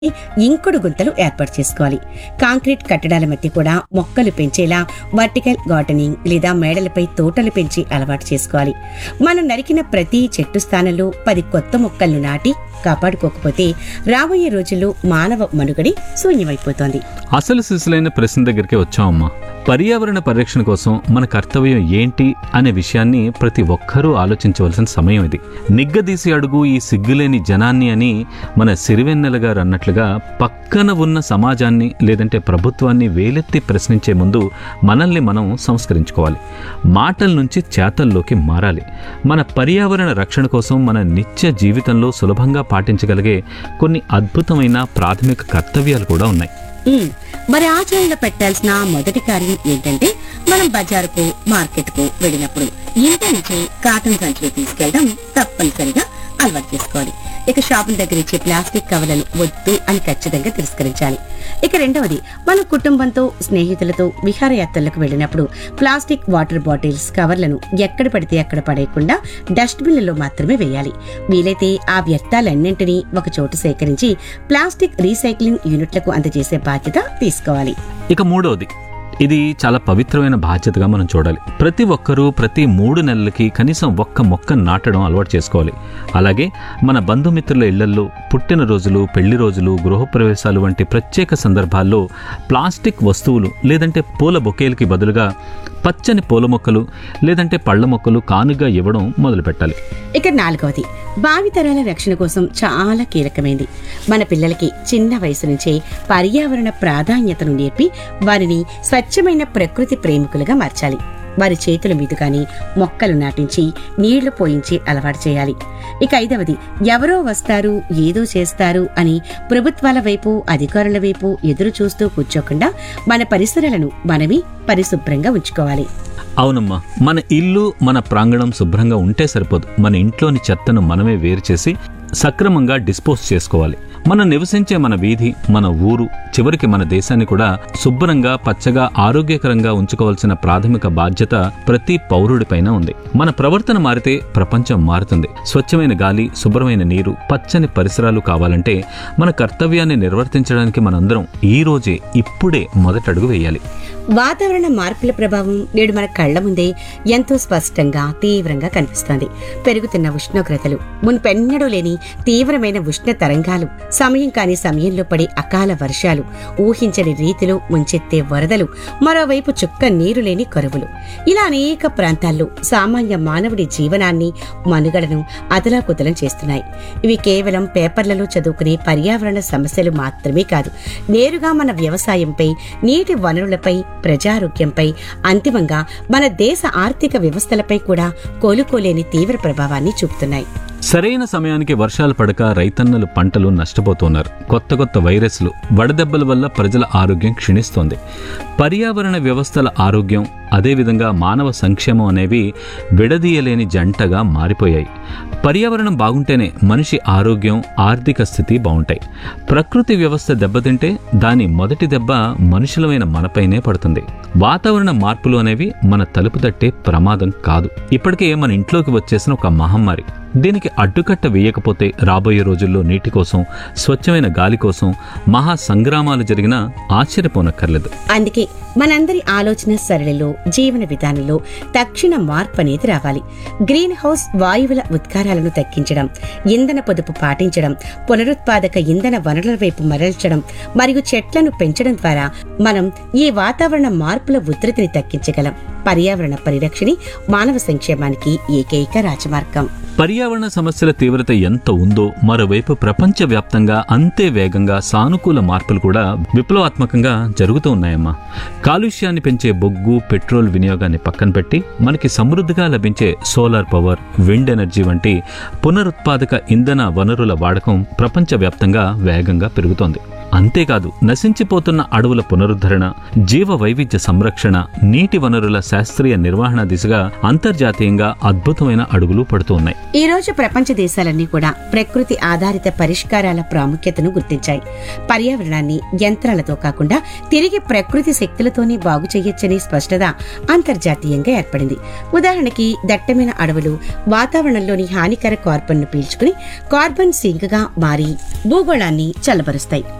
ఇంకుడు గుంతలు ఏర్పాటు చేసుకోవాలి కాంక్రీట్ కట్టడాల మధ్య కూడా మొక్కలు పెంచేలా వర్టికల్ గార్డెనింగ్ లేదా మేడలపై తోటలు పెంచి అలవాటు చేసుకోవాలి మనం నరికిన ప్రతి చెట్టు స్థానంలో పది కొత్త మొక్కలను నాటి కాపాడుకోకపోతే రాబోయే రోజుల్లో మానవ మనుగడి శూన్యమైపోతోంది అసలు సిసలైన ప్రశ్న దగ్గరికి వచ్చామమ్మా పర్యావరణ పరిరక్షణ కోసం మన కర్తవ్యం ఏంటి అనే విషయాన్ని ప్రతి ఒక్కరూ ఆలోచించవలసిన సమయం ఇది నిగ్గదీసి అడుగు ఈ సిగ్గులేని జనాన్ని అని మన సిరివెన్నెల గారు అన్నట్లుగా పక్కన ఉన్న సమాజాన్ని లేదంటే ప్రభుత్వాన్ని వేలెత్తి ప్రశ్నించే ముందు మనల్ని మనం సంస్కరించుకోవాలి మాటల నుంచి చేతల్లోకి మారాలి మన పర్యావరణ రక్షణ కోసం మన నిత్య జీవితంలో సులభంగా పాటించగలిగే కొన్ని అద్భుతమైన ప్రాథమిక కర్తవ్యాలు కూడా ఉన్నాయి ఉమ్, మరి ఆచరణలో పెట్టాల్సిన మొదటి కార్యం ఏంటంటే మనం బజారుకు మార్కెట్కు వెళ్ళినప్పుడు ఇంటి నుంచి కాటన్ సంచులు తీసుకెళ్ళడం తప్పనిసరిగా అలవాటు చేసుకోవాలి ఇక షాపుల దగ్గర ఇచ్చే ప్లాస్టిక్ కవర్లను వద్దు అని ఖచ్చితంగా తిరస్కరించాలి ఇక రెండవది మన కుటుంబంతో స్నేహితులతో విహారయాత్రలకు వెళ్ళినప్పుడు ప్లాస్టిక్ వాటర్ బాటిల్స్ కవర్లను ఎక్కడ పడితే అక్కడ పడేయకుండా డస్ట్బిన్లలో మాత్రమే వేయాలి వీలైతే ఆ వ్యర్థాలన్నింటినీ ఒక చోటు సేకరించి ప్లాస్టిక్ రీసైక్లింగ్ యూనిట్లకు అందజేసే బాధ్యత తీసుకోవాలి ఇక మూడవది ఇది చాలా పవిత్రమైన బాధ్యతగా మనం చూడాలి ప్రతి ఒక్కరూ ప్రతి మూడు నెలలకి కనీసం ఒక్క మొక్క నాటడం అలవాటు చేసుకోవాలి అలాగే మన బంధుమిత్రుల ఇళ్లల్లో పుట్టినరోజులు పెళ్లి రోజులు గృహప్రవేశాలు వంటి ప్రత్యేక సందర్భాల్లో ప్లాస్టిక్ వస్తువులు లేదంటే పూల బొకేలకి బదులుగా పచ్చని పూల మొక్కలు లేదంటే పళ్ళ మొక్కలు కానుగా ఇవ్వడం మొదలుపెట్టాలి ఇక నాలుగవది భావితరాల రక్షణ కోసం చాలా కీలకమైంది మన పిల్లలకి చిన్న వయసు నుంచే పర్యావరణ ప్రాధాన్యతను నేర్పి వారిని స్వచ్ఛమైన ప్రకృతి ప్రేమికులుగా మార్చాలి వారి చేతుల మీదుగాని మొక్కలు నాటించి నీళ్లు పోయించి అలవాటు చేయాలి ఇక ఐదవది ఎవరో వస్తారు ఏదో చేస్తారు అని ప్రభుత్వాల వైపు అధికారుల వైపు ఎదురు చూస్తూ కూర్చోకుండా మన పరిసరాలను మనమే పరిశుభ్రంగా ఉంచుకోవాలి అవునమ్మా మన ఇల్లు మన ప్రాంగణం శుభ్రంగా ఉంటే సరిపోదు మన ఇంట్లోని చెత్తను మనమే వేరు చేసి సక్రమంగా డిస్పోజ్ చేసుకోవాలి మనం నివసించే మన వీధి మన ఊరు చివరికి మన దేశాన్ని కూడా శుభ్రంగా పచ్చగా ఆరోగ్యకరంగా ఉంచుకోవాల్సిన ప్రాథమిక బాధ్యత ప్రతి పౌరుడిపైన ఉంది మన ప్రవర్తన మారితే ప్రపంచం మారుతుంది స్వచ్ఛమైన గాలి శుభ్రమైన నీరు పచ్చని పరిసరాలు కావాలంటే మన కర్తవ్యాన్ని నిర్వర్తించడానికి మనందరం ఈ రోజే ఇప్పుడే మొదటడుగు వేయాలి వాతావరణ మార్పుల ప్రభావం నేడు మన కళ్ల ముందే ఎంతో స్పష్టంగా తీవ్రంగా కనిపిస్తోంది పెరుగుతున్న ఉష్ణోగ్రతలు మున్పెన్నడూ లేని తీవ్రమైన ఉష్ణ తరంగాలు సమయం కాని సమయంలో పడే అకాల వర్షాలు ఊహించని రీతిలో ముంచెత్తే వరదలు మరోవైపు చుక్క నీరు లేని కరువులు ఇలా అనేక ప్రాంతాల్లో సామాన్య మానవుడి జీవనాన్ని మనుగడను అదలాకుతలం చేస్తున్నాయి ఇవి కేవలం పేపర్లలో చదువుకునే పర్యావరణ సమస్యలు మాత్రమే కాదు నేరుగా మన వ్యవసాయంపై నీటి వనరులపై ప్రజారోగ్యంపై అంతిమంగా మన దేశ ఆర్థిక వ్యవస్థలపై కూడా కోలుకోలేని తీవ్ర ప్రభావాన్ని చూపుతున్నాయి సరైన సమయానికి వర్షాలు పడక రైతన్నలు పంటలు నష్టపోతున్నారు కొత్త కొత్త వైరస్లు వడదెబ్బల వల్ల ప్రజల ఆరోగ్యం క్షీణిస్తోంది పర్యావరణ వ్యవస్థల ఆరోగ్యం అదేవిధంగా మానవ సంక్షేమం అనేవి విడదీయలేని జంటగా మారిపోయాయి పర్యావరణం బాగుంటేనే మనిషి ఆరోగ్యం ఆర్థిక స్థితి బాగుంటాయి ప్రకృతి వ్యవస్థ దెబ్బతింటే దాని మొదటి దెబ్బ మనుషులమైన మనపైనే పడుతుంది వాతావరణ మార్పులు అనేవి మన తలుపు తట్టే ప్రమాదం కాదు ఇప్పటికే మన ఇంట్లోకి వచ్చేసిన ఒక మహమ్మారి దీనికి అడ్డుకట్ట వేయకపోతే రాబోయే రోజుల్లో నీటి కోసం స్వచ్ఛమైన గాలి కోసం మహా సంగ్రామాలు జరిగినా ఆశ్చర్యపోనక్కర్లేదు అందుకే మనందరి ఆలోచన సరళిలో జీవన విధానంలో తక్షణ మార్పు అనేది రావాలి గ్రీన్ హౌస్ వాయువుల ఉద్గారాలను తగ్గించడం ఇంధన పొదుపు పాటించడం పునరుత్పాదక ఇంధన వనరుల వైపు మరల్చడం మరియు చెట్లను పెంచడం ద్వారా మనం ఈ వాతావరణ మార్పుల ఉధృతిని తగ్గించగలం పర్యావరణ పరిరక్షణి మానవ సంక్షేమానికి ఏకైక రాజమార్గం పర్యావరణ సమస్యల తీవ్రత ఎంత ఉందో మరోవైపు ప్రపంచవ్యాప్తంగా అంతే వేగంగా సానుకూల మార్పులు కూడా విప్లవాత్మకంగా జరుగుతూ ఉన్నాయమ్మా కాలుష్యాన్ని పెంచే బొగ్గు పెట్రోల్ వినియోగాన్ని పక్కన పెట్టి మనకి సమృద్ధిగా లభించే సోలార్ పవర్ విండ్ ఎనర్జీ వంటి పునరుత్పాదక ఇంధన వనరుల వాడకం ప్రపంచవ్యాప్తంగా వేగంగా పెరుగుతోంది అంతేకాదు నశించిపోతున్న అడవుల పునరుద్ధరణ జీవ వైవిధ్య సంరక్షణ నీటి వనరుల శాస్త్రీయ నిర్వహణ దిశగా అంతర్జాతీయంగా అద్భుతమైన అడుగులు పడుతూ ఉన్నాయి ఈ రోజు ప్రపంచ దేశాలన్నీ కూడా ప్రకృతి ఆధారిత పరిష్కారాల ప్రాముఖ్యతను గుర్తించాయి పర్యావరణాన్ని యంత్రాలతో కాకుండా తిరిగి ప్రకృతి శక్తులతోనే బాగు చేయొచ్చనే స్పష్టత అంతర్జాతీయంగా ఏర్పడింది ఉదాహరణకి దట్టమైన అడవులు వాతావరణంలోని హానికర కార్బన్ను పీల్చుకుని కార్బన్ సింక్ గా మారి భూగోళాన్ని చల్లబరుస్తాయి